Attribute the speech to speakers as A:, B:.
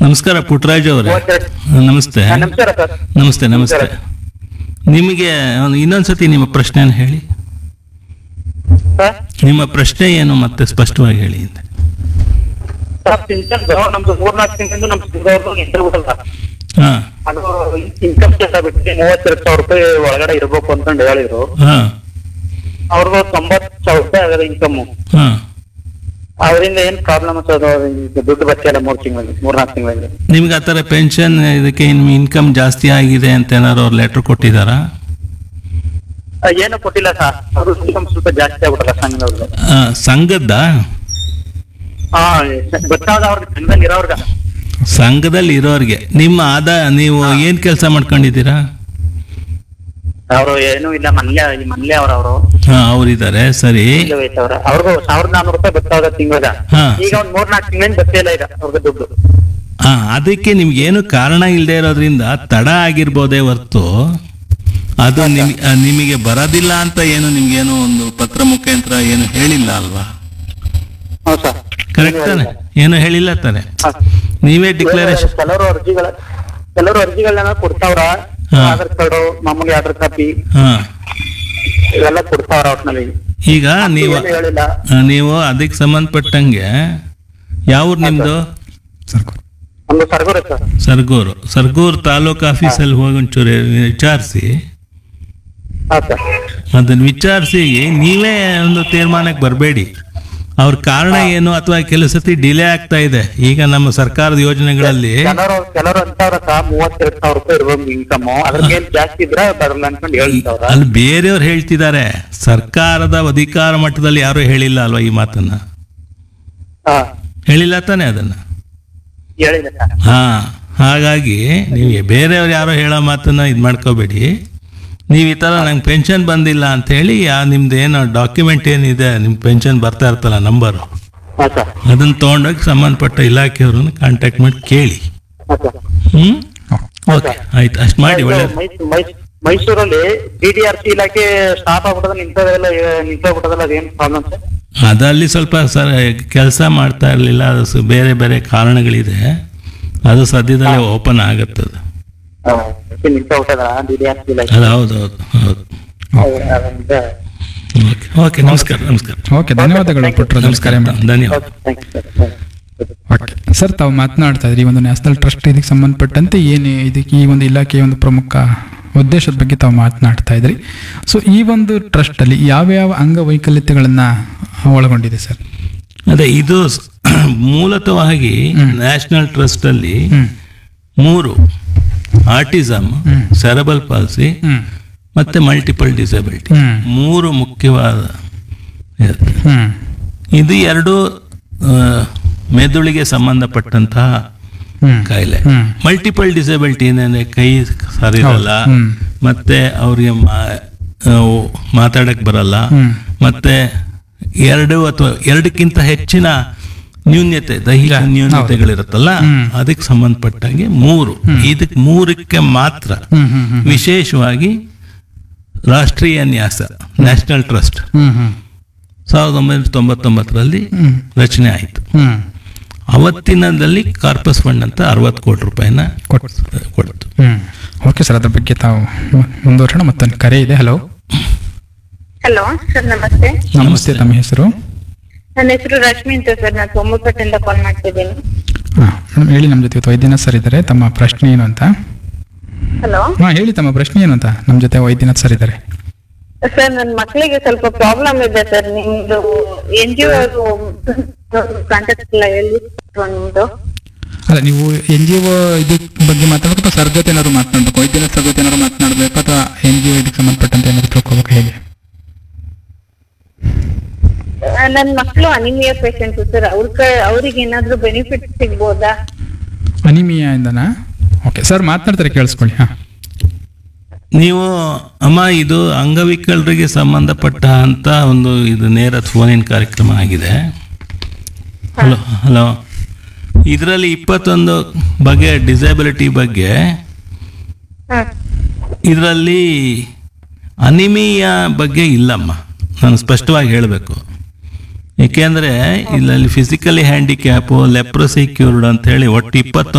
A: ನಮಸ್ಕಾರ ಪುಟ್ಟರಾಜ್ ಅವರೇ
B: ಮೂವತ್ತೆರಡು
A: ನಮಸ್ತೆ
B: ಹಾ, ನಮಸ್ಕಾರ ಸರ್
A: ನಮಸ್ತೆ ನಮಸ್ತೆ ನಿಮಗೆ ಒಂದು ಇನ್ನೊಂದ್ಸತಿ ನಿಮ್ಮ ಪ್ರಶ್ನೆಯನ್ನು ಹೇಳಿ
B: ಸರ್
A: ನಿಮ್ಮ ಪ್ರಶ್ನೆ ಏನು ಮತ್ತೆ ಸ್ಪಷ್ಟವಾಗಿ ಹೇಳಿ ಅಂತ
B: ಸರ್ ಪಿಂಚನ್ ನಮ್ದು ಮೂರ್ನಾಲ್ಕು ತಿಂಗಳಿಂದ ನಮ್ ಸಿದ್ದವ್ರದ್ದು ಇಂಟರ್ವ್ಯೂ ಅಲ್ಲ
A: ಹಾ
B: ಅದು ಇನ್ಕಮ್ ಸ್ಟೇಟ್ ಬಿಟ್ಟು ಮೂವತ್ತೆರಡು ಸಾವಿರ ರೂಪಾಯಿ ಒಳಗಡೆ ಇರ್ಬೇಕು ಅಂತಂದು ಹೇಳಿದ್ರು
A: ಹಾ
B: ಅವ್ರದ್ದು ತೊಂಬತ್ತು ಸಾವಿರ ರೂಪಾಯಿ ಆಗದ ಇನ್ಕಮ್
A: ಹಾ
B: ಅದರಿಂದ ಏನ್ ಪ್ರಾಬ್ಲಮ್ ಸರ್ ದುಡ್ಡು ಬರ್ತಿಲ್ಲ ಮೂರ್ ತಿಂಗಳಲ್ಲಿ ಮೂರ್ನಾಲ್ಕು ತಿಂಗಳಲ್ಲಿ
A: ನಿಮ್ಗೆ ಆ ಥರ ಪೆನ್ಷನ್ ಇದಕ್ಕೆ ಇನ್ಕಮ್ ಜಾಸ್ತಿ ಆಗಿದೆ ಅಂತ ಏನಾದ್ರು ಅವ್ರು ಲೆಟ್ರ್ ಕೊಟ್ಟಿದ್ದಾರಾ
B: ಆ, ಏನು ಕೊಟ್ಟಿಲ್ಲ ಸರ್ ಅದು ಇನ್ಕಮ್ ಸ್ವಲ್ಪ ಜಾಸ್ತಿ ಆಗ್ಬಿಟ್ಟಲ್ಲ ಸಂಘದವ್ರದ್ದು
A: ಆ, ಸಂಘದ್ದ
B: ಹಾ ಗೊತ್ತಾದ ಅವ್ರಿಗೆ ಸಂಘದಲ್ಲಿ ಇರೋರ್ಗ
A: ಸಂಘದಲ್ಲಿ ಇರೋರಿಗೆ ನಿಮ್ಮ ಆದಾಯ ನೀವು ಏನ್ ಕೆಲಸ ಮಾಡ್ಕೊಂಡಿದ್ದೀರಾ
B: ಅವರು ಏನು ಇಲ್ಲ ಮಲ್ಯ ಮಲ್ಯ ಅವ್ರ ಅವರು
A: ಹಾ ಅವ್ರಿದ್ದಾರೆ ಸರಿ
B: ಅವ್ರ ಅವ್ರಿಗೂ ಸಾವಿರದ ನಾನೂರು ರೂಪಾಯಿ ಬರ್ತಾವ ತಿಂಗಳ
A: ಹಾ.
B: ಈಗ ಒಂದ್ ಮೂರ್ನಾಲ್ಕು ತಿಂಗಳಿಂದ ಬರ್ತಿಲ್ಲ ಈಗ ಅವ್ರಿಗೆ ದುಡ್ಡು
A: ಹಾ ಅದಕ್ಕೆ ನಿಮ್ಗೆ ಏನು ಕಾರಣ ಇಲ್ಲದೆ ಇರೋದ್ರಿಂದ ತಡ ಆಗಿರ್ಬೋದೇ ಹೊರ್ತು ಅದು ನಿಮ್ ಆ, ನಿಮಗೆ ಬರೋದಿಲ್ಲ ಅಂತ ಏನು ನಿಮ್ಗೇನು ಒಂದು ಪತ್ರ ಮುಖಾಂತರ ಏನು ಹೇಳಿಲ್ಲ ಅಲ್ವಾ
B: ಹೌದು ಸರ್
A: ಕರೆಕ್ಟ್ ತಾನೆ ಏನು ಹೇಳಿಲ್ಲ ತಾನೆ ನೀವೇ ಡಿಕ್ಲರೇಷನ್
B: ಕೆಲವರು ಅರ್ಜಿಗಳ ಕೆಲವರು ಅರ್ಜಿಗಳನ್ನ ಕೊಡ್ತಾವ್ರ
A: ಹಾ.
B: ಆಧಾರ್ ಕಾರ್ಡು ಮಾಮೂಲಿ ಆಧಾರ್ ಕಾಪಿ
A: ಹಾ
B: ಇವೆಲ್ಲ ಕೊಡ್ತಾವ್ರ ಒಟ್ನಲ್ಲಿ
A: ಈಗ ನೀವು
B: ಏನು ಹೇಳಿಲ್ಲ
A: ಆ, ನೀವು ಅದಕ್ಕೆ ಸಂಬಂಧಪಟ್ಟಂಗೆ ಯಾವ ಊರು ನಿಮ್ದು
B: ಒಂದು ಸರ್ಗೋರೆ ಸರ್
A: ಸರ್ಗೂರು ಸರ್ಗೂರು ತಾಲೂಕು ಆಫೀಸಲ್ಲಿ ಹೋಗಿ ಒಂಚೂರು ವಿಚಾರಿಸಿ
B: ಹಾ ಸರ್
A: ಅದನ್ನ ವಿಚಾರಿಸಿ ನೀವೇ ಒಂದು ತೀರ್ಮಾನಕ್ಕೆ ಬರಬೇಡಿ ಅವ್ರ ಕಾರಣ ಏನು ಅಥವಾ ಕೆಲವು ಸತಿ ಡಿಲೇ ಆಗ್ತಾ ಇದೆ ಈಗ ನಮ್ಮ ಸರ್ಕಾರದ ಯೋಜನೆಗಳಲ್ಲಿ
B: ಕೆಲವರು ಕೆಲವರು ಅಂತವ್ರ ಸರ್ ಮೂವತ್ತೆರಡು ಸಾವಿರ ರೂಪಾಯಿ ಇರ್ಬೋದು ಇನ್ಕಮ್ ಅದ್ರಲ್ಲಿ ಜಾಸ್ತಿ ಇದ್ರೆ ಬರಲ್ಲ ಅನ್ಕೊಂಡು ಹೇಳ್ತಾವ್ರ
A: ಅಲ್ಲಿ ಬೇರೆಯವ್ರು ಹೇಳ್ತಿದ್ದಾರೆ ಸರ್ಕಾರದ ಅಧಿಕಾರ ಮಟ್ಟದಲ್ಲಿ ಯಾರು ಹೇಳಿಲ್ಲ ಅಲ್ವಾ ಈ ಮಾತನ್ನ
B: ಹಾ
A: ಹೇಳಿಲ್ಲ ತಾನೇ ಅದನ್ನ
B: ಹೇಳಿಲ್ಲ ಸರ್
A: ಹಾ ಹಾಗಾಗಿ ನೀವು ಬೇರೆಯವ್ರು ಯಾರೋ ಹೇಳೋ ಮಾತನ್ನ ಇದು ಮಾಡ್ಕೋಬೇಡಿ ನೀವು ಈ ಥರ ನಂಗೆ ಪೆನ್ಷನ್ ಬಂದಿಲ್ಲ ಅಂತ ಹೇಳಿ ಯಾ ನಿಮ್ದು ಏನು ಡಾಕ್ಯುಮೆಂಟ್ ಏನಿದೆ ನಿಮ್ಮ ಪೆನ್ಷನ್ ಬರ್ತಾ ಇರ್ತಲ್ಲ ನಂಬರು
B: ಹಾ ಸರ್
A: ಅದನ್ನ ತೊಗೊಂಡೋಗಿ ಸಂಬಂಧಪಟ್ಟ ಇಲಾಖೆಯವ್ರನ್ನ ಕಾಂಟ್ಯಾಕ್ಟ್ ಮಾಡಿ ಕೇಳಿ
B: ಹಾ ಸರ್
A: ಹ್ಮ್ ಓಕೆ ಆಯ್ತು ಅಷ್ಟು ಮಾಡಿ ಒಳ್ಳೆ
B: ಮೈಸೂ- ಮೈಸೂ- ಮೈಸೂರಲ್ಲಿ ಡಿ ಡಿ ಆರ್ ಸಿ ಇಲಾಖೆ ಸ್ಟಾಪ್ ಆಗ್ಬಿಟ್ಟದ ನಿಂತದೆಲ್ಲ ನಿಂತೋಗ್ಬಿಟ್ಟದಲ್ಲ ಅದೇನ್ ಪ್ರಾಬ್ಲಮ್ ಸರ್
A: ಅದಲ್ಲಿ ಸ್ವಲ್ಪ ಸರ್ ಕೆಲಸ ಮಾಡ್ತಾ ಇರಲಿಲ್ಲ ಅದು ಸ- ಬೇರೆ ಬೇರೆ ಕಾರಣಗಳಿದೆ ಅದು ಸದ್ಯದಲ್ಲೇ ಓಪನ್ ಆಗುತ್ತದೆ
B: ನಿಂತೋಗ್ಬಿಟ್ಟದ ಡಿ ಡಿ ಆರ್ ಸಿ ಇಲಾಖೆ
A: ಅದು ಹೌದು ಹೌದು ಹೌದು
B: ಅದರಿಂದ
A: ಓಕೆ ಓಕೆ ನಮಸ್ಕಾರ ನಮಸ್ಕಾರ
C: ಓಕೆ ಧನ್ಯವಾದಗಳು ಪುಟ್ಟರಾಜ್
A: ನಮಸ್ಕಾರ
C: ಕರೆ ಮಾಡಿ
A: ಧನ್ಯವಾದ
B: thank you sir
C: okay sir ತಾವು ಮಾತನಾಡ್ತಾ ಇದ್ರಿ ಈ ಒಂದು ನ್ಯಾಷನಲ್ ಟ್ರಸ್ಟ್ ಇದಕ್ಕೆ ಸಂಬಂಧಪಟ್ಟಂತೆ ಏನು ಇದಕ್ಕೆ ಈ ಒಂದು ಇಲಾಖೆಯ ಒಂದು ಪ್ರಮುಖ ಉದ್ದೇಶದ ಬಗ್ಗೆ ತಾವು ಮಾತನಾಡ್ತಾ ಇದ್ರಿ ಸೊ ಈ ಒಂದು ಟ್ರಸ್ಟಲ್ಲಿ ಯಾವ್ಯಾವ ಅಂಗವೈಕಲ್ಯತೆಗಳನ್ನು ಒಳಗೊಂಡಿದೆ ಸರ್
A: ಅದೇ ಇದು ಸ್- ಮೂಲತಃವಾಗಿ ನ್ಯಾಷನಲ್ ಟ್ರಸ್ಟ್ ಅಲ್ಲಿ
C: ಹ್ಮ್
A: ಮೂರು ಆಟಿಸಮ್ ಸೆರಬಲ್ ಪಾಲ್ಸಿ
C: ಹ್ಮ್
A: ಮತ್ತೆ ಮಲ್ಟಿಪಲ್ ಡಿಸಬಿಲಿಟಿ
C: ಹ್ಮ್
A: ಮೂರು ಮುಖ್ಯವಾದ ಇರುತ್ತೆ.
C: ಹ್ಮ್
A: ಇದು ಎರಡು ಆ, ಮೆದುಳಿಗೆ ಸಂಬಂಧಪಟ್ಟಂತಹ
C: ಹ್ಮ್
A: ಕಾಯಿಲೆ
C: ಹ್ಮ್
A: ಮಲ್ಟಿಪಲ್ ಡಿಸಬಿಲಿಟಿ ಏನಂದ್ರೆ ಕೈ ಸರಿರಲ್ಲ
C: ಹೌದು. ಹ್ಮ್.
A: ಮತ್ತೆ ಅವ್ರಿಗೆ ಮಾ- ಆ, ಮಾತಾಡಕ್ ಬರಲ್ಲ
C: ಹ್ಮ್.
A: ಮತ್ತೆ ಎರಡು ಅಥವಾ ಎರಡಕ್ಕಿಂತ ಹೆಚ್ಚಿನ ನ್ಯೂನ್ಯತೆ ದೈಹಿಕ
C: ಹೌದು.
A: ನ್ಯೂನ್ಯತೆಗಳಿರುತ್ತಲ್ಲ
C: ಹ್ಮ್.
A: ಅದಕ್ಕೆ ಸಂಬಂಧಪಟ್ಟಂಗೆ ಮೂರು ಇದಕ್ಕೆ ಮೂರಕ್ಕೆ ಮಾತ್ರ
C: ಹ್ಮ್ ಹ್ಮ್ ಹ್ಮ್
A: ವಿಶೇಷವಾಗಿ ರಾಷ್ಟ್ರೀಯ ನ್ಯಾಸ ನ್ಯಾಷನಲ್ ಟ್ರಸ್ಟ್
C: ಹ್ಮ್ ಹ್ಮ್
A: ಸಾವಿರದ ಒಂಬೈನೂರ ತೊಂಬತ್ತೊಂಬತ್ತರಲ್ಲಿ
C: ಹ್ಮ್
A: ರಚನೆ ಆಯಿತು
C: ಹ್ಮ್
A: ಅವತ್ತಿನದಲ್ಲಿ ಕಾರ್ಪಸ್ ಫಂಡ್ ಅಂತ ಅರವತ್ತು ಕೋಟಿ ರೂಪಾಯಿನ
C: ಕೊಟ್ಟು
A: ಕೊಡ್ತು
C: ಹ್ಮ್ ಓಕೆ ಸರ್ ಅದ್ರ ಬಗ್ಗೆ ತಾವು ಮುಂದುವರೋಣ ಮತ್ತೊಂದು ಕರೆ ಇದೆ ಹಲೋ
D: ಹಲೋ ಸರ್ ನಮಸ್ತೆ
C: ನಮಸ್ತೆ ತಮ್ಮ ಹೆಸರು
D: ನನ್ನ ಹೆಸರು ರಶ್ಮಿ ಅಂತ ಸರ್ ನಾನು ಸೋಮಪೇಟೆಯಿಂದ ಕಾಲ್ ಮಾಡ್ತಿದ್ದೀನಿ
C: ಹಾಂ ಮೇಡಮ್ ಹೇಳಿ ನಮ್ಮ ಜೊತೆ ಇವತ್ತು ವೈದ್ಯನಾಥ್ ಸರ್ ಇದ್ದಾರೆ ತಮ್ಮ ಪ್ರಶ್ನೆ ಏನು ಅಂತ
D: ಹಲೋ
C: ಹಾಂ ಹೇಳಿ ತಮ್ಮ ಪ್ರಶ್ನೆ ಏನು ಅಂತ ನಮ್ಮ ಜೊತೆ ವೈದ್ಯನಾಥ್ ಸರ್ ಇದ್ದಾರೆ
D: ಸರ್ ನನ್ನ ಮಕ್ಕಳಿಗೆ ಸ್ವಲ್ಪ ಪ್ರಾಬ್ಲಮ್ ಇದೆ ಸರ್ ನಿಮ್ದು ಎನ್ ಜಿ ಒ ಕಾಂಟ್ಯಾಕ್ಟ್ ಇಲ್ಲ ಎಲ್ಲಿ ನಿಮ್ದು
C: ಅಲ್ಲ ನೀವು ಎನ್ ಜಿ ಒ ಇದ್ರ ಬಗ್ಗೆ ಮಾತಾಡ್ಬೇಕು ಅಥವಾ ಸರ್ ಜೊತೆ ಏನಾದ್ರು ಮಾತನಾಡ್ಬೇಕು ವೈದ್ಯನಾಥ್ ಸರ್ ಜೊತೆ ಏನಾದ್ರು ಮಾತನಾಡಬೇಕು ಅಥವಾ ಎನ್ ಜಿ ಒ ಇದಕ್ಕೆ ಸಂಬಂಧಪಟ್ಟಂತೆ ಏನಾದ್ರು ತಿಳ್ಕೊಬೇಕು ಹೇಗೆ
D: ನನ್ನ ಮಕ್ಕಳು ಅನಿಮಿಯಾ ಪೇಷಂಟ್ ಸರ್ ಅವ್ರ ಅವ್ರಿಗೆ ಏನಾದ್ರು ಬೆನಿಫಿಟ್ ಸಿಗ್ಬೋದಾ
C: ಅನಿಮಿಯಾಯಿಂದನಾ ಓಕೆ ಸರ್ ಮಾತನಾಡ್ತಾರೆ ಕೇಳಿಸ್ಕೊಳ್ಳಿ ಹಾಂ
A: ನೀವು ಅಮ್ಮ ಇದು ಅಂಗವಿಕಲರಿಗೆ ಸಂಬಂಧಪಟ್ಟ ಅಂತ ಒಂದು ಇದು ನೇರ ಫೋನಿನ ಕಾರ್ಯಕ್ರಮ ಆಗಿದೆ ಹಲೋ ಹಲೋ ಇದರಲ್ಲಿ ಇಪ್ಪತ್ತೊಂದು ಬಗೆಯ ಡಿಸಬಿಲಿಟಿ ಬಗ್ಗೆ
D: ಹ
A: ಇದರಲ್ಲಿ ಅನಿಮಿಯಾ ಬಗ್ಗೆ ಇಲ್ಲಮ್ಮ ನಾನು ಸ್ಪಷ್ಟವಾಗಿ ಹೇಳಬೇಕು ಏಕೆಂದರೆ ಇಲ್ಲಲ್ಲಿ ಫಿಸಿಕಲಿ ಹ್ಯಾಂಡಿಕ್ಯಾಪು ಲೆಪ್ರಸಿ ಕ್ಯೂರ್ಡ್ ಅಂತ ಹೇಳಿ ಒಟ್ಟು ಇಪ್ಪತ್ತೊಂದು